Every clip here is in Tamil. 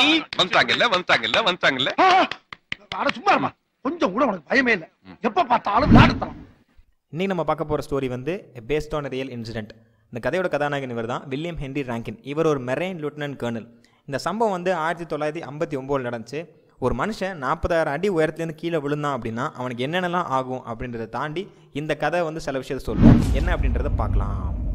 வந்துட்டாங்கல்ல வந்துட்டாங்கல்ல வந்துட்டாங்கல்ல ஆ, அட சும்மா இருமா கொஞ்சம் கூட உனக்கு பயமே இல்ல எப்ப பார்த்தாலும் நாடுத்தலாம் இன்னைக்கு நம்ம பார்க்க போகிற ஸ்டோரி வந்து பேஸ்ட் ஆன் ரியல் இன்சிடென்ட் இந்த கதையோட கதாநாயகன் இவர் தான் வில்லியம் ஹென்ரி ரேங்கின் இவர் ஒரு மெரைன் லூட்னன்ட் கர்னல் இந்த சம்பவம் வந்து ஆயிரத்தி தொள்ளாயிரத்தி ஐம்பத்தி ஒம்போதில் நடந்துச்சு ஒரு மனுஷன் நாற்பதாயிரம் அடி உயரத்துலேருந்து கீழே விழுந்தான் அப்படின்னா அவனுக்கு என்னென்னலாம் ஆகும் அப்படின்றத தாண்டி இந்த கதை வந்து சில விஷயத்தை சொல்லும் என்ன அப்படின்றத பார்க்கலாம்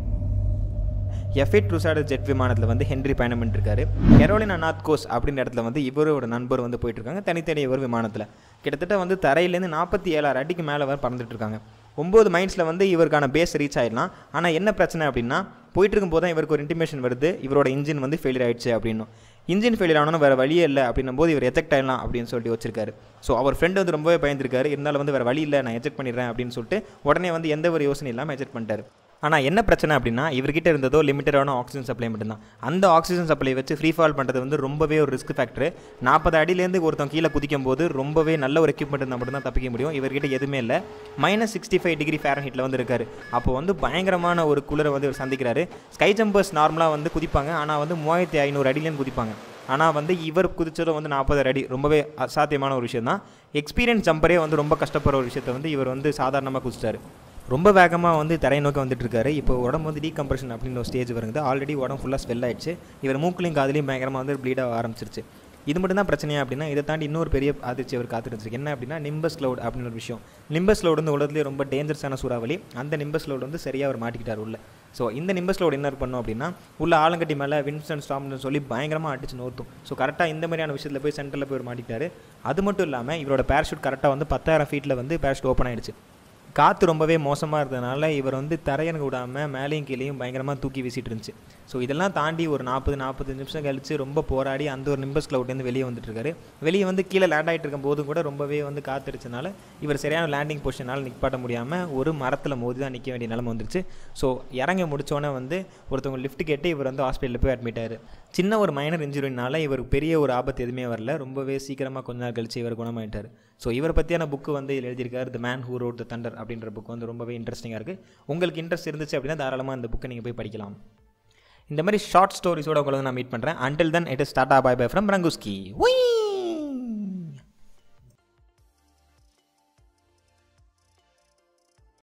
எஃபிட் ருசாடு ஜெட் விமானத்தில் வந்து ஹென்ரி பயணம் பண்ணிருக்காரு கெரோலினா நார்த் கோஸ் அப்படின்ற இடத்துல வந்து இவரோட நண்பர் வந்து போயிட்டு இருக்காங்க தனித்தனி ஒரு விமானத்தில் கிட்டத்தட்ட வந்து தரையிலேருந்து நாற்பத்தி ஏழாயிரம் அடிக்கு மேலே வர பறந்துட்டு இருக்காங்க ஒம்பது மைண்ட்ஸில் வந்து இவருக்கான பேஸ் ரீச் ஆயிடலாம் ஆனால் என்ன பிரச்சனை அப்படின்னா போயிட்டு இருக்கும்போது தான் இவருக்கு ஒரு இன்டிமேஷன் வருது இவரோட இன்ஜின் வந்து ஃபெயிலியர் ஆயிடுச்சு அப்படின்னும் இன்ஜின் ஃபெயிலியர் ஆனாலும் வேறு வழியே இல்லை அப்படின்னும் போது இவர் எஜெக்ட் ஆயிடலாம் அப்படின்னு சொல்லிட்டு வச்சிருக்காரு ஸோ அவர் ஃப்ரெண்டு வந்து ரொம்பவே பயந்துருக்காரு இருந்தாலும் வந்து வேறு வழி இல்லை நான் எஜெக்ட் பண்ணிடுறேன் அப்படின்னு சொல்லிட்டு உடனே வந்து எந்த ஒரு யோசனை இல்லாமல் எஜெக்ட் பண்ணிட்டாரு ஆனால் என்ன பிரச்சனை அப்படின்னா இவர்கிட்ட இருந்ததோ லிமிட்டடான ஆக்சிஜன் சப்ளை மட்டும்தான் அந்த ஆக்சிஜன் சப்ளை வச்சு ஃப்ரீ ஃபால் பண்ணுறது வந்து ரொம்பவே ஒரு ரிஸ்க் ஃபேக்டர் நாற்பது அடியிலேருந்து ஒருத்தன் கீழே குதிக்கும் போது ரொம்பவே நல்ல ஒரு எக்யூப்மெண்ட் இருந்தால் மட்டும்தான் தப்பிக்க முடியும் இவர்கிட்ட எதுவுமே இல்லை மைனஸ் சிக்ஸ்டி ஃபைவ் டிகிரி ஃபேரன்ஹீட்டில் வந்து இருக்காரு அப்போ வந்து பயங்கரமான ஒரு குளிரை வந்து இவர் சந்திக்கிறாரு ஸ்கை ஜம்பர்ஸ் நார்மலாக வந்து குதிப்பாங்க ஆனால் வந்து மூவாயிரத்தி ஐநூறு அடியிலேருந்து குதிப்பாங்க ஆனால் வந்து இவர் குதிச்சதும் வந்து நாற்பது அடி ரொம்பவே அசாத்தியமான ஒரு விஷயம் தான் எக்ஸ்பீரியன்ஸ் ஜம்பரே வந்து ரொம்ப கஷ்டப்படுற ஒரு விஷயத்தை வந்து இவர் வந்து சாதாரணமாக குதிச்சிட்டாரு ரொம்ப வேகமாக வந்து தரையை நோக்கி வந்துட்டு இருக்காரு இப்போ உடம்பு வந்து டீகம்ப்ரெஷன் அப்படின்னு ஒரு ஸ்டேஜ் வருது ஆல்ரெடி உடம்பு ஃபுல்லாக ஸ்வெல் ஆயிடுச்சு இவர் மூக்குலையும் காதுலையும் பயங்கரமாக வந்து ப்ளீட் ஆக ஆரம்பிச்சிருச்சு இது மட்டும் தான் பிரச்சனையா அப்படின்னா இதை தாண்டி இன்னொரு பெரிய அதிர்ச்சி அவர் காத்துருந்துருக்கு என்ன அப்படின்னா நிம்பஸ் க்ளவுட் அப்படின்னு ஒரு விஷயம் நிம்பஸ் க்ளவுட் வந்து உலகத்துலேயே ரொம்ப டேஞ்சரஸான சூறாவளி அந்த நிம்பஸ் க்ளவுட் வந்து சரியாக அவர் மாட்டிக்கிட்டார் உள்ள ஸோ இந்த நிம்பஸ் க்ளவுட் என்ன பண்ணோம் அப்படின்னா உள்ள ஆலங்கட்டி மேலே வின்ஸ்டன் ஸ்டாம்னு சொல்லி பயங்கரமாக அடிச்சு நோர்த்தும் ஸோ கரெக்டாக இந்த மாதிரியான விஷயத்தில் போய் சென்டரில் போய் அவர் மாட்டிக்கிட்டாரு அது மட்டும் இல்லாமல் இவரோட பேராஷூட் கரெக்டாக வந்து பத்தாயிரம் ஃபீட்டில் வந்து பேராஷூட் ஓப்பன் ஆயிடுச்சு காற்று ரொம்பவே மோசமாக இருந்ததுனால இவர் வந்து தரையனுக்கு விடாமல் மேலேயும் கீழேயும் பயங்கரமாக தூக்கி வீசிட்டு இருந்துச்சு ஸோ இதெல்லாம் தாண்டி ஒரு நாற்பது நாற்பது நிமிஷம் கழிச்சு ரொம்ப போராடி அந்த ஒரு நிம்பஸ் கிளவுட்லேருந்து வெளியே வந்துட்டு இருக்காரு வெளியே வந்து கீழே லேண்ட் ஆகிட்டு இருக்கும் போது கூட ரொம்பவே வந்து காத்திருச்சனால இவர் சரியான லேண்டிங் பொசிஷனால் நிற்பாட்ட முடியாமல் ஒரு மரத்தில் மோதி தான் நிற்க வேண்டிய நிலைமை வந்துருச்சு ஸோ இறங்கி முடிச்சோன்னே வந்து ஒருத்தவங்க லிஃப்ட் கேட்டு இவர் வந்து ஹாஸ்பிட்டலில் போய் அட்மிட் ஆயிரு சின்ன ஒரு மைனர் இன்ஜுரினால இவருக்கு பெரிய ஒரு ஆபத்து எதுவுமே வரல ரொம்பவே சீக்கிரமாக கொஞ்ச நாள் கழிச்சு இவர் குணமாயிட்டார் ஸோ இவரை பற்றியான புக்கு வந்து இதில் எழுதியிருக்காரு the man who rode the thunder அப்படின்ற புக் வந்து ரொம்பவே இன்ட்ரெஸ்டிங்காக இருக்குது உங்களுக்கு இன்ட்ரெஸ்ட் இருந்துச்சு அப்படின்னா தாராளமாக அந்த புக்கை நீங்கள் போய் படிக்கலாம் இந்த மாதிரி ஷார்ட் ஸ்டோரிஸோட உங்களை வந்து நான் மீட் பண்ணுறேன் until then it is tata bye bye from ரங்குஸ்கி ஒய்